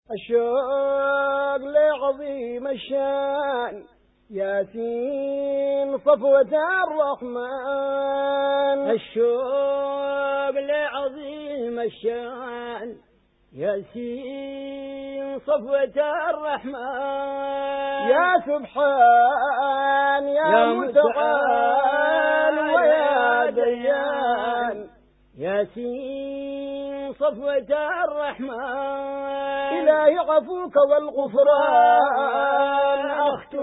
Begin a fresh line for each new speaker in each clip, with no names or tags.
الشوق لعظيم الشان ياسين صفوة الرحمن
الشوق لعظيم الشان ياسين صفوة الرحمن
يا سبحان يا,
يا
متعال ويا ديان
ياسين صفوة الرحمن
إلهي عفوك والغفران أختم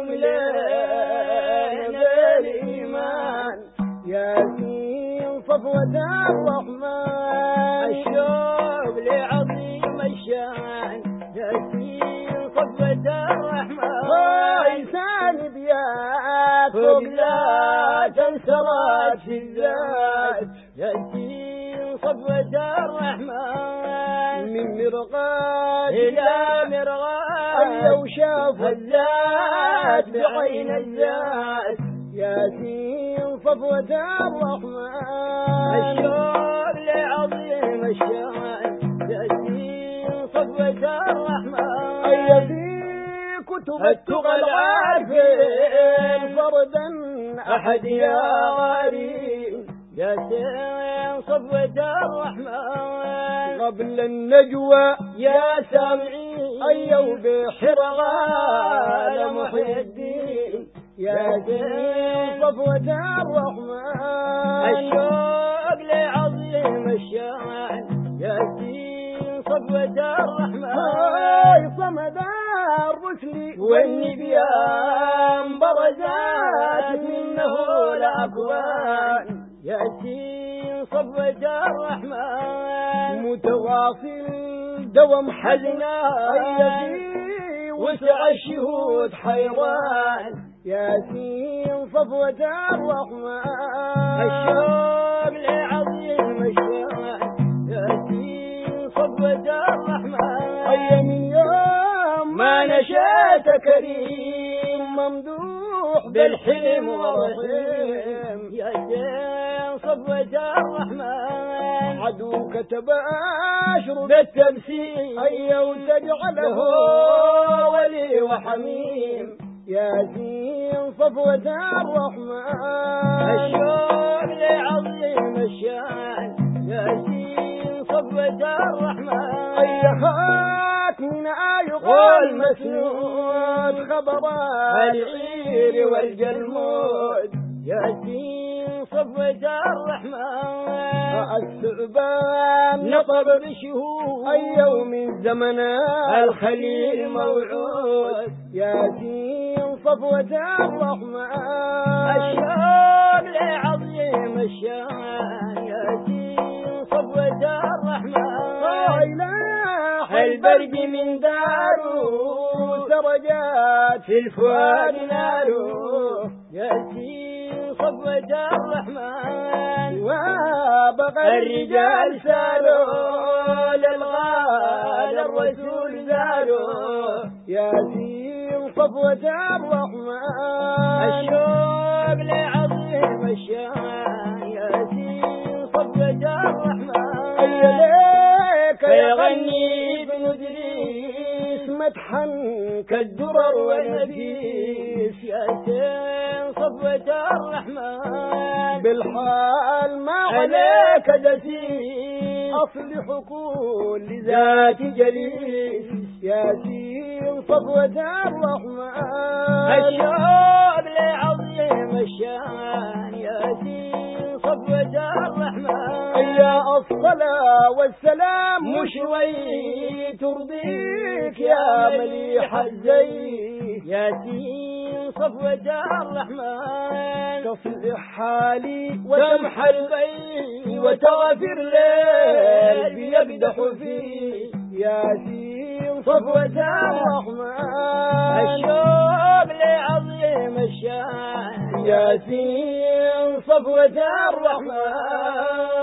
لنا بالإيمان ياسين صفوة الرحمن
الشوق لعظيم الشان ياسين صفوة الرحمن
لسان بيات فوق لا تنسرات في الذات
ياسين صفوة الرحمن
من مرقات
إلى مرغات
أيا وشاف
الذات
الذات بعين الذات ياسين صفوة الرحمن
الشوق لعظيم الشان ياسين صفوة الرحمن
أي في كتب التقى العارفين فردا أحد يا غريب
ياسين صفوة الرحمن
قبل النجوى
يا سامعين
أيوا بحرغال محي
محي
الدين ياسين صفوة الرحمن
الشوق لعظيم الشان ياسين صفوة الرحمن
هاي صمد الرسل والنبيان برزات منه الأكوان
ياسين صفوة الرحمن
متواصل دوم حزنا
حزنا
أي وسع الشهود حيران ياسين صفوة الرحمن
الشوق لعظيم الشان ياسين صفوة الرحمن
أي من يوم
ما نشأت
كريم ممدوح
بالحلم والرحيم ياسين صفوة الرحمن
عدوك تباشر
بالتمثيل
أي وتجعله ولي وحميم ياسين صفوة الرحمن
الشوق لعظيم الشان ياسين صفوة الرحمن
أي خاك من يقال مسنود خبر العير والجلمود
ياسين صفوة الرحمن
الثعبان
نطب بشهود
أي يوم زمن
الخليل موعود
ياسين صفوة الرحمن
الشوق لعظيم الشان ياسين صفوة الرحمن
إله
البرق من داره
سرجات
في الفؤاد ناره ياسين صفوة الرحمن
وبغى
الرجال سالوا للغال الرسول زاروا
ياسين صفوة الرحمن
الشوق لعظيم الشان ياسين صفوة الرحمن
أي ليك
فيغني ابن ادريس
مدحا
كالدرر والنفيس ياسين صفوة الرحمن
بالحال ما
عليك دسيس
أصلح كل ذات جليس ياسين صفوة الرحمن
الشوق لعظيم الشان ياسين صفوة الرحمن
يا الصلاة والسلام
مشوي
ترضيك يا مليح الزي
ياسين صفوة الرحمن
تصلح حالي
وتمحى البين وتغفر ليل بيقدح فيه
ياسين
صفوة
الرحمن
الشوق لعظيم الشان
ياسين
صفوة الرحمن